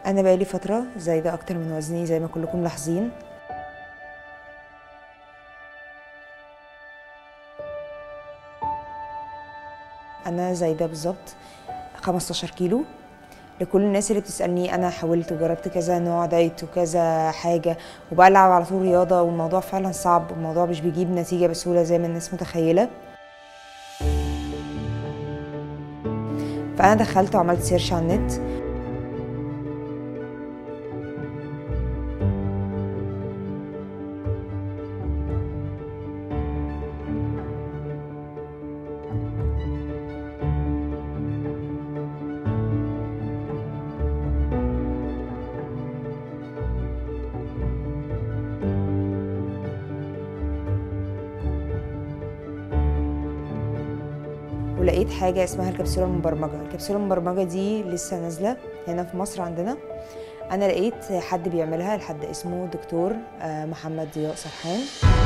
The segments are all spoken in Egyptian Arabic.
انا بقالي فتره زايده اكتر من وزني زي ما كلكم ملاحظين انا زايده بالظبط 15 كيلو لكل الناس اللي بتسالني انا حاولت وجربت كذا نوع دايت وكذا حاجه وبلعب على طول رياضه والموضوع فعلا صعب الموضوع مش بيجيب نتيجه بسهوله زي ما الناس متخيله فانا دخلت وعملت سيرش على النت ولقيت حاجة اسمها الكبسولة المبرمجة الكبسولة المبرمجة دي لسه نازلة هنا في مصر عندنا أنا لقيت حد بيعملها لحد اسمه دكتور آه، محمد ضياء سرحان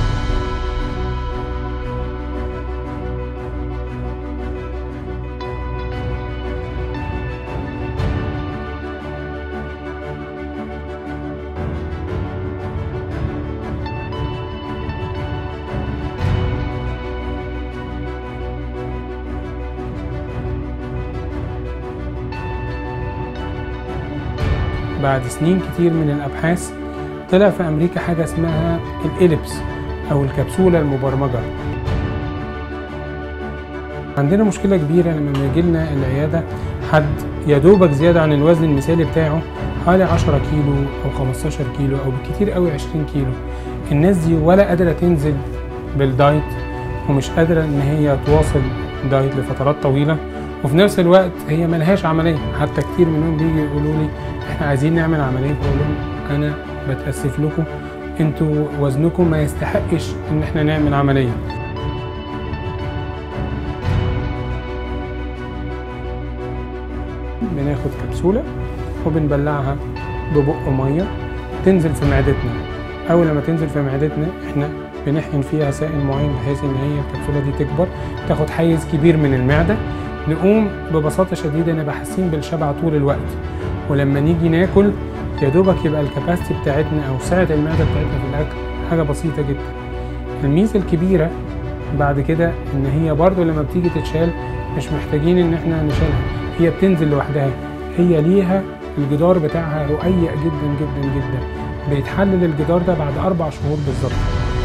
بعد سنين كتير من الأبحاث طلع في أمريكا حاجة اسمها الإليبس أو الكبسولة المبرمجة عندنا مشكلة كبيرة لما بيجي لنا العيادة حد يا دوبك زيادة عن الوزن المثالي بتاعه حوالي 10 كيلو أو 15 كيلو أو بالكتير قوي 20 كيلو الناس دي ولا قادرة تنزل بالدايت ومش قادرة إن هي تواصل دايت لفترات طويلة وفي نفس الوقت هي ملهاش عملية حتى كتير منهم بيجي يقولوا لي احنا عايزين نعمل عملية بقول لهم أنا بتأسف لكم انتوا وزنكم ما يستحقش إن احنا نعمل عملية بناخد كبسولة وبنبلعها ببق مية تنزل في معدتنا أول لما تنزل في معدتنا احنا بنحقن فيها سائل معين بحيث إن هي الكبسولة دي تكبر تاخد حيز كبير من المعدة نقوم ببساطة شديدة نبقى حاسين بالشبع طول الوقت ولما نيجي ناكل يا دوبك يبقى الكباستي بتاعتنا أو سعة المعدة بتاعتنا في الأكل حاجة بسيطة جدا الميزة الكبيرة بعد كده إن هي برضو لما بتيجي تتشال مش محتاجين إن احنا نشيلها هي بتنزل لوحدها هي ليها الجدار بتاعها رقيق جدا جدا جدا بيتحلل الجدار ده بعد أربع شهور بالظبط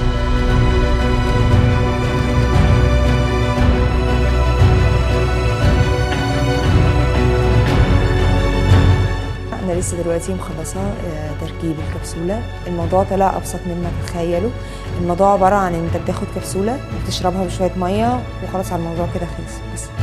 أنا لسه دلوقتي مخلصة آه، تركيب الكبسولة الموضوع طلع أبسط مما تتخيلوا الموضوع عبارة عن إن أنت بتاخد كبسولة وبتشربها بشوية مية وخلاص على الموضوع كده خلص بس